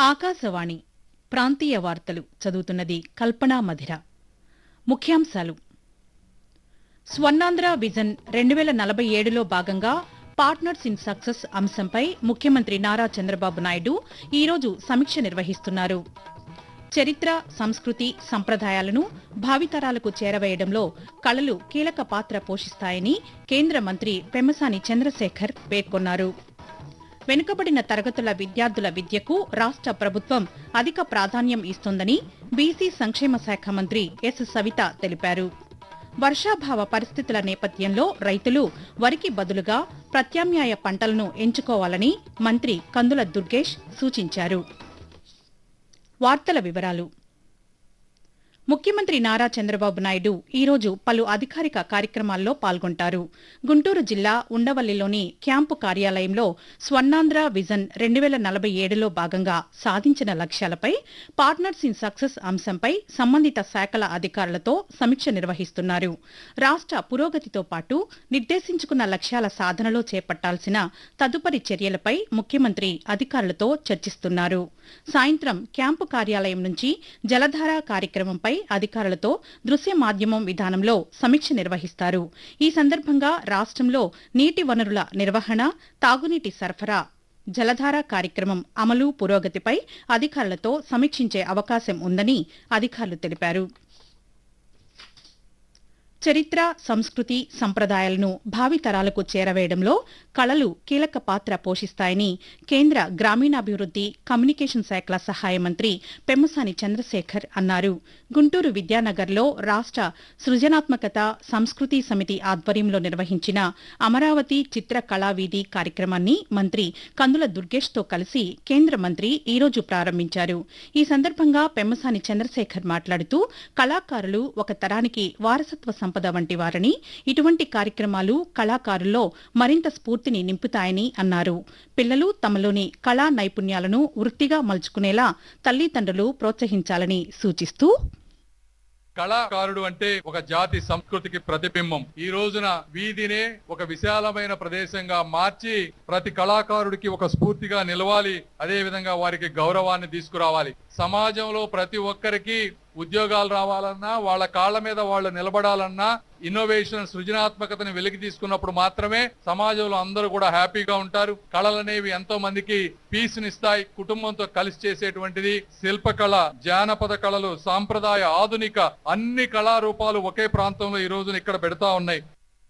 ఆకాశవాణి ప్రాంతీయ వార్తలు చదువుతున్నది కల్పనా మధిర ముఖ్యాంశాలు స్వర్ణాంధ్ర విజన్ రెండు వేల నలభై ఏడులో భాగంగా పార్ట్నర్స్ ఇన్ సక్సెస్ అంశంపై ముఖ్యమంత్రి నారా చంద్రబాబు నాయుడు ఈరోజు సమీక్ష నిర్వహిస్తున్నారు చరిత్ర సంస్కృతి సంప్రదాయాలను భావితరాలకు చేరవేయడంలో కళలు కీలక పాత్ర పోషిస్తాయని కేంద్ర మంత్రి పెమ్మసాని చంద్రశేఖర్ పేర్కొన్నారు వెనుకబడిన తరగతుల విద్యార్థుల విద్యకు రాష్ట ప్రభుత్వం అధిక ప్రాధాన్యం ఇస్తోందని బీసీ సంక్షేమ శాఖ మంత్రి ఎస్ సవిత తెలిపారు వర్షాభావ పరిస్థితుల నేపథ్యంలో రైతులు వరికి బదులుగా ప్రత్యామ్నాయ పంటలను ఎంచుకోవాలని మంత్రి కందుల దుర్గేష్ సూచించారు వార్తల వివరాలు ముఖ్యమంత్రి నారా చంద్రబాబు నాయుడు ఈరోజు పలు అధికారిక కార్యక్రమాల్లో పాల్గొంటారు గుంటూరు జిల్లా ఉండవల్లిలోని క్యాంపు కార్యాలయంలో స్వర్ణాంధ్ర విజన్ రెండు వేల నలభై ఏడులో భాగంగా సాధించిన లక్ష్యాలపై పార్ట్నర్స్ ఇన్ సక్సెస్ అంశంపై సంబంధిత శాఖల అధికారులతో సమీక్ష నిర్వహిస్తున్నారు రాష్ట పురోగతితో పాటు నిర్దేశించుకున్న లక్ష్యాల సాధనలో చేపట్టాల్సిన తదుపరి చర్యలపై ముఖ్యమంత్రి అధికారులతో చర్చిస్తున్నారు సాయంత్రం క్యాంపు కార్యాలయం నుంచి జలధార కార్యక్రమంపై అధికారులతో దృశ్య మాధ్యమం విధానంలో సమీక్ష నిర్వహిస్తారు ఈ సందర్భంగా రాష్ట్రంలో నీటి వనరుల నిర్వహణ తాగునీటి సరఫరా జలధార కార్యక్రమం అమలు పురోగతిపై అధికారులతో సమీక్షించే అవకాశం ఉందని అధికారులు తెలిపారు చరిత్ర సంస్కృతి సంప్రదాయాలను భావితరాలకు చేరవేయడంలో కళలు కీలక పాత్ర పోషిస్తాయని కేంద్ర గ్రామీణాభివృద్ది కమ్యూనికేషన్ శాఖల సహాయ మంత్రి పెమ్మసాని చంద్రశేఖర్ అన్నారు గుంటూరు విద్యానగర్లో రాష్ట సృజనాత్మకత సంస్కృతి సమితి ఆధ్వర్యంలో నిర్వహించిన అమరావతి చిత్ర కళావీధి కార్యక్రమాన్ని మంత్రి కందుల దుర్గేష్తో కలిసి కేంద్ర మంత్రి ఈరోజు ప్రారంభించారు ఈ సందర్భంగా పెమ్మసాని చంద్రశేఖర్ మాట్లాడుతూ కళాకారులు ఒక తరానికి వారసత్వ సంపద వంటి వారని ఇటువంటి కార్యక్రమాలు కళాకారుల్లో మరింత స్ఫూర్తిని నింపుతాయని అన్నారు పిల్లలు తమలోని కళా నైపుణ్యాలను వృత్తిగా మలుచుకునేలా తల్లిదండ్రులు ప్రోత్సహించాలని సూచిస్తూ కళాకారుడు అంటే ఒక జాతి సంస్కృతికి ప్రతిబింబం ఈ రోజున వీధినే ఒక విశాలమైన ప్రదేశంగా మార్చి ప్రతి కళాకారుడికి ఒక స్ఫూర్తిగా నిలవాలి అదే విధంగా వారికి గౌరవాన్ని తీసుకురావాలి సమాజంలో ప్రతి ఒక్కరికి ఉద్యోగాలు రావాలన్నా వాళ్ళ కాళ్ళ మీద వాళ్ళు నిలబడాలన్నా ఇన్నోవేషన్ సృజనాత్మకతను వెలికి తీసుకున్నప్పుడు మాత్రమే సమాజంలో అందరూ కూడా హ్యాపీగా ఉంటారు కళలనేవి ఎంతో మందికి పీస్ నిస్తాయి కుటుంబంతో కలిసి చేసేటువంటిది శిల్పకళ జానపద కళలు సాంప్రదాయ ఆధునిక అన్ని కళారూపాలు ఒకే ప్రాంతంలో ఈ రోజున ఇక్కడ పెడతా ఉన్నాయి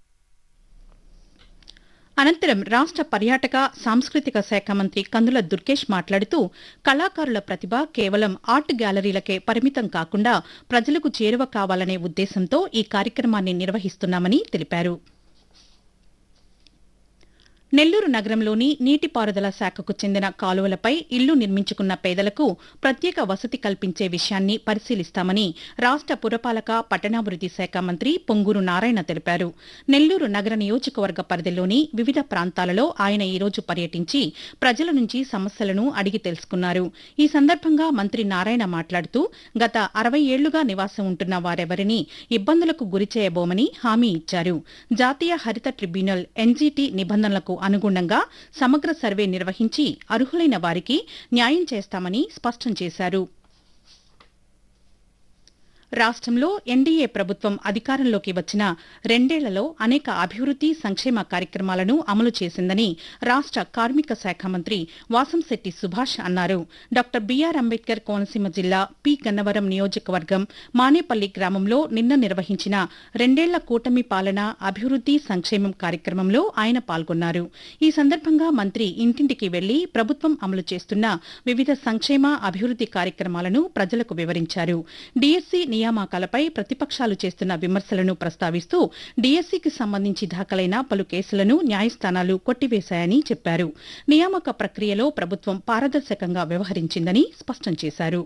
అనంతరం రాష్ట పర్యాటక సాంస్కృతిక శాఖ మంత్రి కందుల దుర్గేష్ మాట్లాడుతూ కళాకారుల ప్రతిభ కేవలం ఆర్ట్ గ్యాలరీలకే పరిమితం కాకుండా ప్రజలకు చేరువ కావాలనే ఉద్దేశంతో ఈ కార్యక్రమాన్ని నిర్వహిస్తున్నామని తెలిపారు నెల్లూరు నగరంలోని నీటిపారుదల శాఖకు చెందిన కాలువలపై ఇళ్లు నిర్మించుకున్న పేదలకు ప్రత్యేక వసతి కల్పించే విషయాన్ని పరిశీలిస్తామని రాష్ట పురపాలక పట్టణాభివృద్ది శాఖ మంత్రి పొంగూరు నారాయణ తెలిపారు నెల్లూరు నగర నియోజకవర్గ పరిధిలోని వివిధ ప్రాంతాలలో ఆయన ఈరోజు పర్యటించి ప్రజల నుంచి సమస్యలను అడిగి తెలుసుకున్నారు ఈ సందర్భంగా మంత్రి నారాయణ మాట్లాడుతూ గత అరవై ఏళ్లుగా నివాసం ఉంటున్న వారెవరిని ఇబ్బందులకు గురిచేయబోమని హామీ ఇచ్చారు జాతీయ హరిత ట్రిబ్యునల్ ఎన్జీటీ నిబంధనలకు అనుగుణంగా సమగ్ర సర్వే నిర్వహించి అర్హులైన వారికి న్యాయం చేస్తామని స్పష్టం చేశారు రాష్ట్రంలో ఎన్డీఏ ప్రభుత్వం అధికారంలోకి వచ్చిన రెండేళ్లలో అనేక అభివృద్ది సంక్షేమ కార్యక్రమాలను అమలు చేసిందని రాష్ట కార్మిక శాఖ మంత్రి వాసంశెట్టి సుభాష్ అన్నారు డాక్టర్ బీఆర్ అంబేద్కర్ కోనసీమ జిల్లా పి గన్నవరం నియోజకవర్గం మానేపల్లి గ్రామంలో నిన్న నిర్వహించిన రెండేళ్ల కూటమి పాలన అభివృద్ది సంక్షేమం కార్యక్రమంలో ఆయన పాల్గొన్నారు ఈ సందర్భంగా మంత్రి ఇంటింటికి వెళ్లి ప్రభుత్వం అమలు చేస్తున్న వివిధ సంక్షేమ అభివృద్ది కార్యక్రమాలను ప్రజలకు వివరించారు డీఎస్సీ నియామకాలపై ప్రతిపక్షాలు చేస్తున్న విమర్శలను ప్రస్తావిస్తూ డీఎస్సీకి సంబంధించి దాఖలైన పలు కేసులను న్యాయస్థానాలు కొట్టివేశాయని చెప్పారు నియామక ప్రక్రియలో ప్రభుత్వం పారదర్శకంగా వ్యవహరించిందని స్పష్టం చేశారు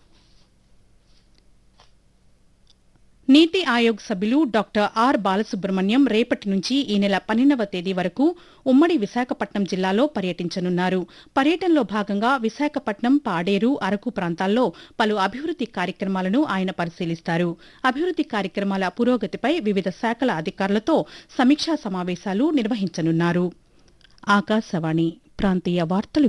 నీతి ఆయోగ్ సభ్యులు డాక్టర్ ఆర్ బాలసుబ్రహ్మణ్యం రేపటి నుంచి ఈ నెల పన్నెండవ తేదీ వరకు ఉమ్మడి విశాఖపట్నం జిల్లాలో పర్యటించనున్నారు పర్యటనలో భాగంగా విశాఖపట్నం పాడేరు అరకు ప్రాంతాల్లో పలు అభివృద్ది కార్యక్రమాలను ఆయన పరిశీలిస్తారు అభివృద్ది కార్యక్రమాల పురోగతిపై వివిధ శాఖల అధికారులతో సమీక్షా సమావేశాలు నిర్వహించనున్నారు ఆకాశవాణి ప్రాంతీయ వార్తలు